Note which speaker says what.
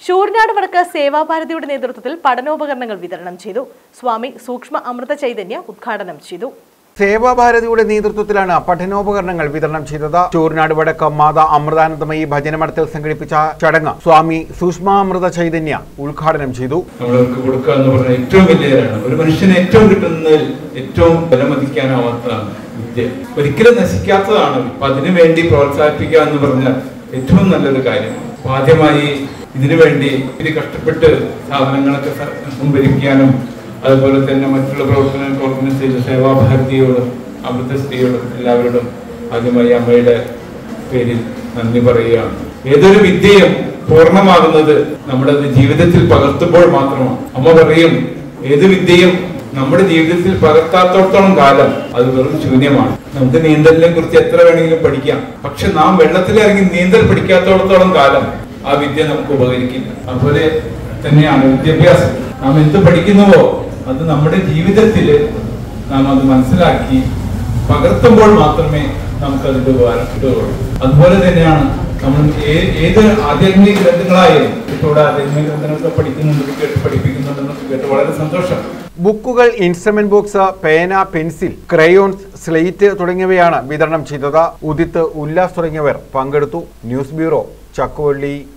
Speaker 1: ശൂർനാട് വടക്ക് സേവാഭാരതിയുടെ നേതൃത്വത്തിൽ പഠനോപകരണങ്ങൾ വിതരണം ചെയ്തു സ്വാമി സൂക്ഷ്മ അമൃത ചൈതന്യ ഉദ്ഘാടനം ചെയ്തു
Speaker 2: സേവാഭാരതിയുടെ നേതൃത്വത്തിലാണ് പഠനോപകരണങ്ങൾ വിതരണം ചെയ്തത് ചൂർനാട് വടക്ക് മാതാ അമൃതാനന്ദമയി ഭജനമഠത്തിൽ സംഘടിപ്പിച്ച ചടങ്ങ് സ്വാമി സുഷ്മാമൃത ചൈതന്യ ഉദ്ഘാടനം ചെയ്തു
Speaker 3: നമ്മൾക്ക് കൊടുക്കുക എന്ന് പറഞ്ഞ ഏറ്റവും വലിയതാണ് ഒരു മനുഷ്യന് ഏറ്റവും കിട്ടുന്നതിൽ ഏറ്റവും വിലമതിക്കാനാവാത്തതാണ് വിദ്യ ഒരിക്കലും നശിക്കാത്തതാണ് അപ്പൊ അതിനു വേണ്ടി പ്രോത്സാഹിപ്പിക്കുക എന്ന് പറഞ്ഞാൽ ഏറ്റവും നല്ലൊരു കാര്യമാണ് അപ്പൊ ആദ്യമായി ഇതിനു വേണ്ടി ഇത് കഷ്ടപ്പെട്ട് സാധനങ്ങളൊക്കെ സ- സംഭരിക്കാനും അതുപോലെ തന്നെ മറ്റുള്ള പ്രവർത്തനങ്ങൾക്ക് ഓർഗനൈസ് ചെയ്ത സേവാഭാരതിയോടും അമൃതശ്രീയോടും എല്ലാവരോടും ആദ്യമായി അമ്മയുടെ പേരിൽ നന്ദി പറയുകയാണ് ഏതൊരു വിദ്യയും പൂർണ്ണമാകുന്നത് നമ്മുടെ അത് ജീവിതത്തിൽ പകർത്തുമ്പോൾ മാത്രമാണ് അമ്മ പറയും ഏത് വിദ്യയും നമ്മുടെ ജീവിതത്തിൽ പകർത്താത്തോടത്തോളം കാലം അത് വെറും ശൂന്യമാണ് നമുക്ക് നീന്തലിനെ കുറിച്ച് എത്ര വേണമെങ്കിലും പഠിക്കാം പക്ഷെ നാം വെള്ളത്തിലിറങ്ങി നീന്തൽ പഠിക്കാത്തോടത്തോളം കാലം ആ വിദ്യ നമുക്ക് ഉപകരിക്കില്ല അതുപോലെ തന്നെയാണ് വിദ്യാഭ്യാസം നാം എന്ത് പഠിക്കുന്നുവോ അത് നമ്മുടെ ജീവിതത്തിൽ നാം അത് മനസ്സിലാക്കി പകർത്തുമ്പോൾ മാത്രമേ നമുക്കതിന്റെ ഉപകാരം കിട്ടുകയുള്ളൂ അതുപോലെ തന്നെയാണ് നമ്മൾ ഏ- ഏത് ആധ്യാത്മിക ഗ്രന്ഥങ്ങളായാലും ഇപ്പോൾ ഇവിടെ ആധ്യാത്മിക ഗ്രന്ഥങ്ങളൊക്കെ പഠിക്കുന്നുണ്ട് കേട്ട് പഠിപ്പിക്കുന്നുണ്ടെന്നൊക്കെ കേട്ട് വളരെ സന്തോഷം
Speaker 2: ബുക്കുകൾ ഇൻസ്ട്രുമെന്റ് ബോക്സ് പേന പെൻസിൽ ക്രയോൺസ് സ്ലേറ്റ് തുടങ്ങിയവയാണ് വിതരണം ചെയ്തത് ഉദിത്ത് ഉല്ലാസ് തുടങ്ങിയവർ പങ്കെടുത്തു ന്യൂസ് ബ്യൂറോ ചക്കുവള്ളി